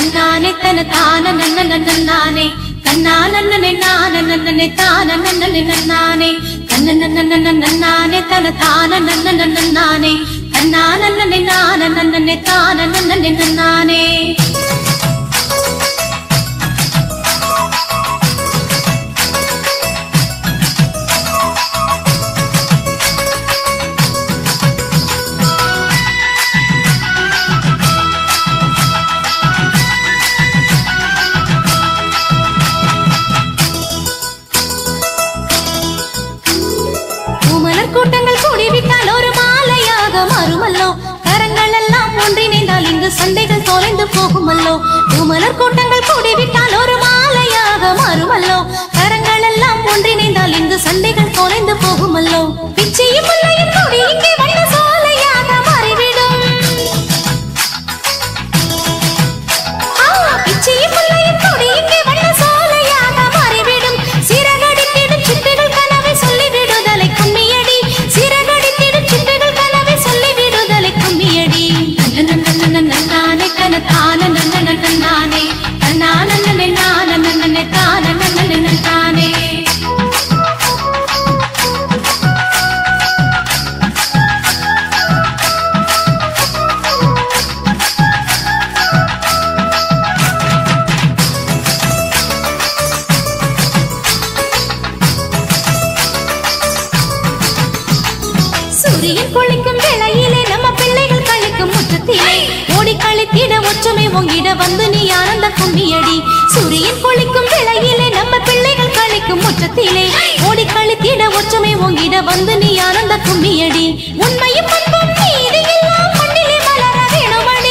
நன்னானே தன தான நன்ன நன்னானே தன்னானே நான நன்னனே தான நன்னனே நன்னானே தன்ன நன்ன நன்னானே தன தான நன்ன நன்னானே தன்னானே நான நன்னனே தான நன்னனே நன்னானே பூமலர் கூட்டங்கள் கூடிவிட்டால் ஒரு மாலையாக மாறுமல்லோ கரங்கள் எல்லாம் ஒன்றிணைந்தால் இங்கு சண்டைகள் தொலைந்து போகுமல்லோ பூமலர் கூட்டங்கள் கூடிவிட்டால் ஒரு மாலையாக மாறுமல்லோ கரங்கள் எல்லாம் ஒன்றிணைந்தால் இங்கு சண்டைகள் தொலைந்து போகுமல்லோ பிச்சையும் முல்லையும் கூடி இங்கே வண்ண சோலையாக மாறிவிடும் ஆ, பிச்சையும் முல்லையும் கூடி இங்கே வண்ண சோலையாக மாறிவிடும். சிறகடித்திடும் சிட்டுகள் கனவை சொல்லிவிடுதலை கும்மியடி. சிறகடித்திடும் சிட்டுகள் கனவை சொல்லிவிடுதலை கும்மியடி. நன்னநன்னநன்னநன்னானே தனதான நன்னநன்னன்னானே. தன்னானன்னனே நானநன்னனே தானநன்னனே நன்னானே. சூரியன் பொழிக்கும் வேளையிலே நம்ம பிள்ளைகள் கழிக்கும் முற்றத்திலே ஓடி கழித்திட ஒற்றுமை உங்கிட வந்து நீ ஆனந்த கும்மியடி சூரியன் பொழிக்கும் வேளையிலே நம்ம பிள்ளைகள் கழிக்கும் முற்றத்திலே ஓடி கழித்திட ஒற்றுமை உங்கிட வந்து நீ ஆனந்த கும்மியடி உண்மையும் பண்பும் நீதி எல்லாம் மண்ணிலே மலர வேணுமடி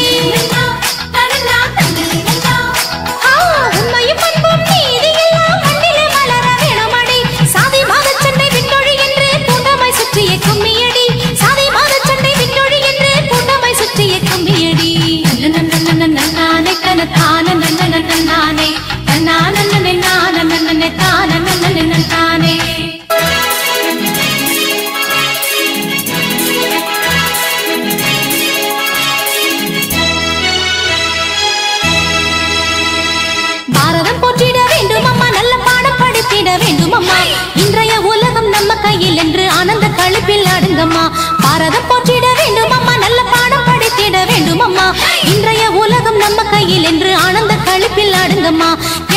ஆ, உண்மையும் பண்பும் நீதி எல்லாம் மண்ணிலே மலர வேணுமடி சாதி மதச் சண்டை விட்டொழி என்று கூட்டமாய் சுற்றிய கும்மியடி சாதி மதச் சண்டை விட்டொழி என்று கூட்டமாய் சுற்றிய கும்மியடி நன்னே தனதான நன்னே தன்னானே நானே தான நன்னே நன்னானே பாரதம் போற்றிட வேண்டும் அம்மா நல்ல பாடம் படித்திட வேண்டும் அம்மா இன்றைய உலகம் நம்ம கையில் என்று ஆனந்த கழிப்பில் ஆடுங்கம்மா பாரதம் போற்றிட வேண்டும் அம்மா நல்ல பாடம் படித்திட வேண்டும் அம்மா இன்றைய உலகம் நம்ம கையில் என்று ஆனந்த கழிப்பில் ஆடுங்கம்மா